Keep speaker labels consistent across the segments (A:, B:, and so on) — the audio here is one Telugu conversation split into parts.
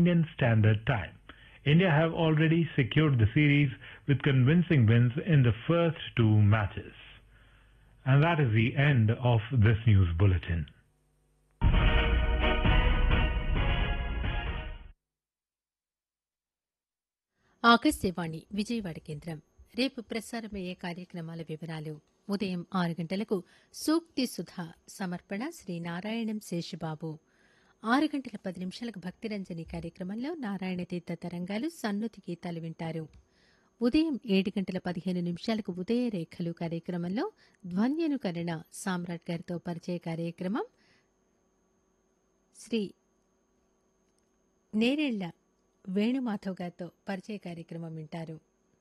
A: Indian Standard Time. India have already secured the series with convincing wins in the first two matches. And that is the end of this news bulletin.
B: Akashvani Vijayawada కేంద్రం రేపు ప్రసారమయ్యే కార్యక్రమాల వివరాలు ఉదయం ఆరు గంటలకు సూక్తి సుధా సమర్పణ శ్రీ నారాయణం శేషుబాబు ఆరు గంటల పది నిమిషాలకు భక్తిరంజని కార్యక్రమంలో నారాయణ తీర్థ తరంగాలు సన్నుతి గీతాలు వింటారు ఉదయం ఏడు గంటల పదిహేను నిమిషాలకు ఉదయ రేఖలు కార్యక్రమంలో ధ్వన్యనుకరణ సామ్రాట్ గారితో పరిచయ కార్యక్రమం శ్రీ నేరేళ్ల వేణుమాధవ్ గారితో పరిచయ కార్యక్రమం వింటారు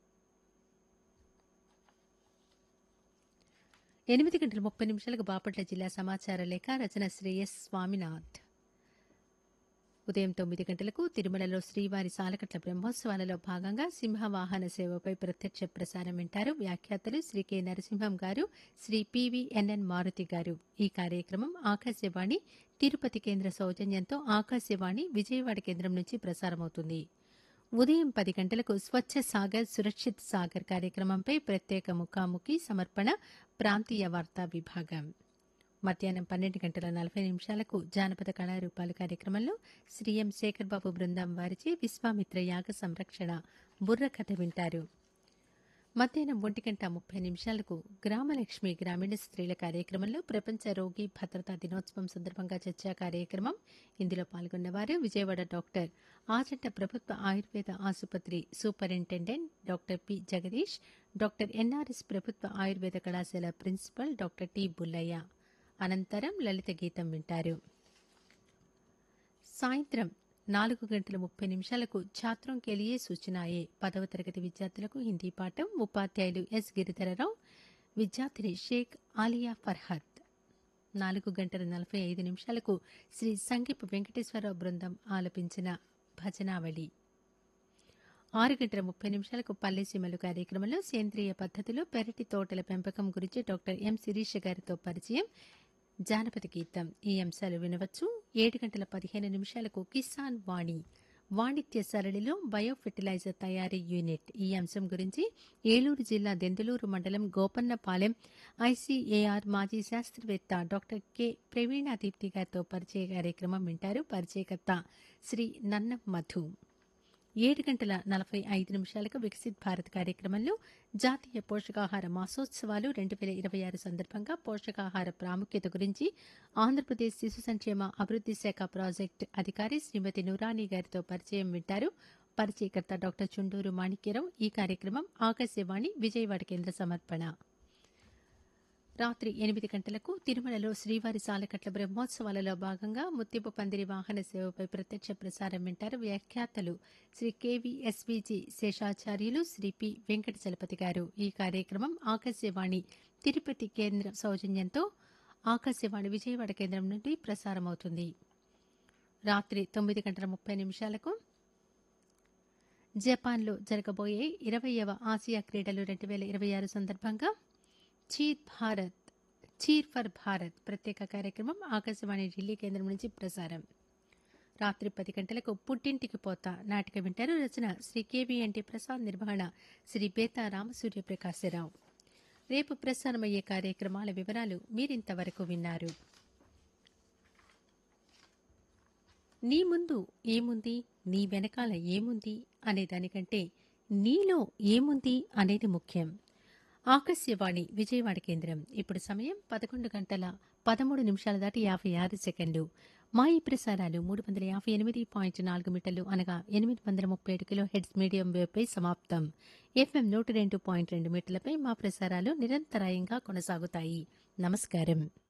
B: ఎనిమిది గంటల ముప్పై నిమిషాలకు బాపట్ల జిల్లా సమాచార లేఖ రచన శ్రేయస్ స్వామినాథ్ ఉదయం తొమ్మిది గంటలకు తిరుమలలో శ్రీవారి సాలకట్ల బ్రహ్మోత్సవాలలో భాగంగా సింహవాహన సేవపై ప్రత్యక్ష ప్రసారం వింటారు వ్యాఖ్యాతలు శ్రీ కె నరసింహం గారు శ్రీ పివిఎన్ఎన్ మారుతి గారు ఈ కార్యక్రమం ఆకాశవాణి తిరుపతి కేంద్ర సౌజన్యంతో ఆకాశవాణి విజయవాడ కేంద్రం నుంచి ప్రసారమవుతుంది ఉదయం పది గంటలకు స్వచ్ఛ సాగర్ సురక్షిత్ సాగర్ కార్యక్రమంపై ప్రత్యేక ముఖాముఖి సమర్పణ ప్రాంతీయ వార్తా విభాగం మధ్యాహ్నం పన్నెండు గంటల నలభై నిమిషాలకు జానపద కళారూపాలు కార్యక్రమంలో శ్రీ ఎం శేఖర్ బాబు బృందం వారిచే విశ్వామిత్ర యాగ సంరక్షణ బుర్ర కథ వింటారు మధ్యాహ్నం ఒంటి గంట ముప్పై నిమిషాలకు గ్రామలక్ష్మి గ్రామీణ స్త్రీల కార్యక్రమంలో ప్రపంచ రోగి భద్రతా దినోత్సవం సందర్భంగా చర్చా కార్యక్రమం ఇందులో పాల్గొన్నవారు విజయవాడ డాక్టర్ ఆచంట ప్రభుత్వ ఆయుర్వేద ఆసుపత్రి superintendent doctor P Jagadish doctor NRS ప్రభుత్వ ఆయుర్వేద కళాశాల ప్రిన్సిపల్ డాక్టర్ టి బుల్లయ్య అనంతరం లలిత గీతం వింటారు సాయంత్రం నాలుగు గంటల ముప్పై నిమిషాలకు ఛాత్రం కెలియే సూచనాయే పదవ తరగతి విద్యార్థులకు హిందీ పాఠం ఉపాధ్యాయులు ఎస్ గిరిధరరావు విద్యార్థిని షేక్ ఆలియా ఫర్హత్ నాలుగు గంటల నలభై ఐదు నిమిషాలకు శ్రీ సంగీప్ వెంకటేశ్వరరావు బృందం ఆలపించిన భజనావళి ఆరు గంటల ముప్పై నిమిషాలకు పల్లెసీమలు కార్యక్రమంలో సేంద్రియ పద్ధతిలో పెరటి తోటల పెంపకం గురించి డాక్టర్ ఎం శిరీష గారితో పరిచయం జానపద గీతం ఈ అంశాలు వినవచ్చు ఏడు గంటల పదిహేను నిమిషాలకు కిసాన్ వాణి వాణిజ్య సరళిలో బయో ఫెర్టిలైజర్ తయారీ యూనిట్ ఈ అంశం గురించి ఏలూరు జిల్లా దెందులూరు మండలం గోపన్నపాలెం ఐసీఏఆర్ మాజీ శాస్త్రవేత్త డాక్టర్ కె ప్రవీణాదీప్తి గారితో పరిచయ కార్యక్రమం వింటారు పరిచయకర్త శ్రీ నన్నం మధు ఏడు గంటల నలభై ఐదు నిమిషాలకు వికసిత్ భారత్ కార్యక్రమంలో జాతీయ పోషకాహార మాసోత్సవాలు రెండు వేల ఇరవై ఆరు సందర్భంగా పోషకాహార ప్రాముఖ్యత గురించి ఆంధ్రప్రదేశ్ శిశు సంక్షేమ అభివృద్ది శాఖ ప్రాజెక్టు అధికారి శ్రీమతి నురాని గారితో పరిచయం వింటారు పరిచయకర్త డాక్టర్ చుండూరు మాణిక్యరావు ఈ కార్యక్రమం ఆకాశవాణి విజయవాడ కేంద్ర సమర్పణ రాత్రి ఎనిమిది గంటలకు తిరుమలలో శ్రీవారి సాలకట్ల బ్రహ్మోత్సవాలలో భాగంగా ముత్తిపు పందిరి వాహన సేవపై ప్రత్యక్ష ప్రసారం వింటారు వ్యాఖ్యాతలు శ్రీ కేవీఎస్వీజీ శేషాచార్యులు శ్రీ పి వెంకట చలపతి గారు ఈ కార్యక్రమం ఆకాశవాణి తిరుపతి కేంద్ర సౌజన్యంతో ఆకాశవాణి విజయవాడ కేంద్రం నుండి ప్రసారమవుతుంది రాత్రి తొమ్మిది గంటల ముప్పై నిమిషాలకు జపాన్లో జరగబోయే ఇరవయవ ఆసియా క్రీడలు రెండు వేల ఇరవై ఆరు సందర్భంగా cheer Bharat cheer for Bharat ప్రత్యేక కార్యక్రమం ఆకాశవాణి ఢిల్లీ కేంద్రం నుంచి ప్రసారం రాత్రి పది గంటలకు పుట్టింటికి పోతా నాటిక వింటారు రచన శ్రీ కేవీఎన్టీ ప్రసాద్ నిర్వహణ శ్రీ బేతా రామసూర్య ప్రకాశరావు రేపు ప్రసారమయ్యే కార్యక్రమాల వివరాలు మీరింతవరకు విన్నారు నీ ముందు ఏముంది నీ వెనకాల ఏముంది అనే దానికంటే నీలో ఏముంది అనేది ముఖ్యం ఆకాశవాణి విజయవాడ కేంద్రం ఇప్పుడు సమయం పదకొండు గంటల పదమూడు నిమిషాల దాటి యాభై ఆరు సెకండ్లు మా ఈ ప్రసారాలు మూడు వందల యాభై ఎనిమిది పాయింట్ నాలుగు మీటర్లు అనగా ఎనిమిది వందల ముప్పై ఏడు కిలో హెడ్స్ మీడియం వేవ్పై సమాప్తం ఎఫ్ఎం నూట రెండు పాయింట్ రెండు మీటర్లపై మా ప్రసారాలు నిరంతరాయంగా కొనసాగుతాయి నమస్కారం